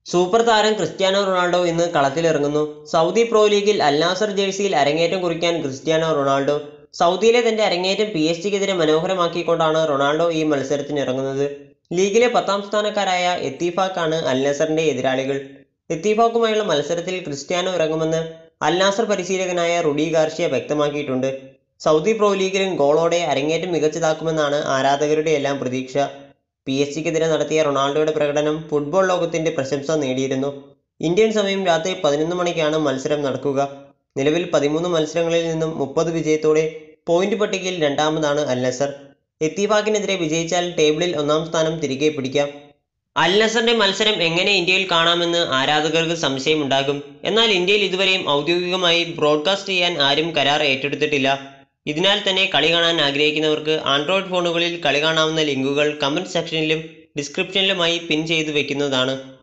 super താരം Cristiano Ronaldo ഇന്ന് കളത്തിലിറങ്ങുന്നു സൗദി പ്രോ ലീഗിൽ അൽനാസർ ജേഴ്സിയിൽ അരങ്ങേറ്റം കുറിക്കാൻ ക്രിസ്ത്യാനോ റൊണാൾഡോ സൗദിയിലെ തന്റെ അരങ്ങേറ്റം പി എസ് ജിക്കെതിരെ മനോഹരമാക്കിക്കൊണ്ടാണ് റൊണാൾഡോ ഈ മത്സരത്തിന് ഇറങ്ങുന്നത് ലീഗിലെ പത്താം സ്ഥാനക്കാരായ എത്തീഫാക്കാണ് അൽനസറിന്റെ എതിരാളികൾ എത്തീഫാക്കുമായുള്ള മത്സരത്തിൽ ക്രിസ്ത്യാനോ ഇറങ്ങുമെന്ന് അൽനാസർ പരിശീലകനായ റുഡി ഗാർഷ്യ വ്യക്തമാക്കിയിട്ടുണ്ട് സൗദി പ്രോ ലീഗിലും ഗോളോടെ അരങ്ങേറ്റം മികച്ചതാക്കുമെന്നാണ് ആരാധകരുടെ എല്ലാം പ്രതീക്ഷ പി എസ് ജിക്കെതിരെ നടത്തിയ റൊണാൾഡോയുടെ പ്രകടനം ഫുട്ബോൾ ലോകത്തിന്റെ പ്രശംസ നേടിയിരുന്നു ഇന്ത്യൻ സമയം രാത്രി പതിനൊന്ന് മണിക്കാണ് മത്സരം നടക്കുക നിലവിൽ പതിമൂന്ന് മത്സരങ്ങളിൽ നിന്നും മുപ്പത് വിജയത്തോടെ പോയിന്റ് പട്ടികയിൽ രണ്ടാമതാണ് അൽ നസർ എത്തിഫാക്കിനെതിരെ വിജയിച്ചാൽ ടേബിളിൽ ഒന്നാം സ്ഥാനം തിരികെ പിടിക്കാം അൽ നസറിന്റെ മത്സരം എങ്ങനെ ഇന്ത്യയിൽ കാണാമെന്ന് ആരാധകർക്ക് സംശയമുണ്ടാകും എന്നാൽ ഇന്ത്യയിൽ ഇതുവരെയും ഔദ്യോഗികമായി ബ്രോഡ്കാസ്റ്റ് ചെയ്യാൻ ആരും കരാർ ഏറ്റെടുത്തിട്ടില്ല ഇതിനാൽ തന്നെ കളി കാണാൻ ആഗ്രഹിക്കുന്നവർക്ക് ആൻഡ്രോയിഡ് ഫോണുകളിൽ കളി കാണാവുന്ന ലിങ്കുകൾ കമന്റ് സെക്ഷനിലും ഡിസ്ക്രിപ്ഷനിലുമായി പിൻ ചെയ്തു വെക്കുന്നതാണ്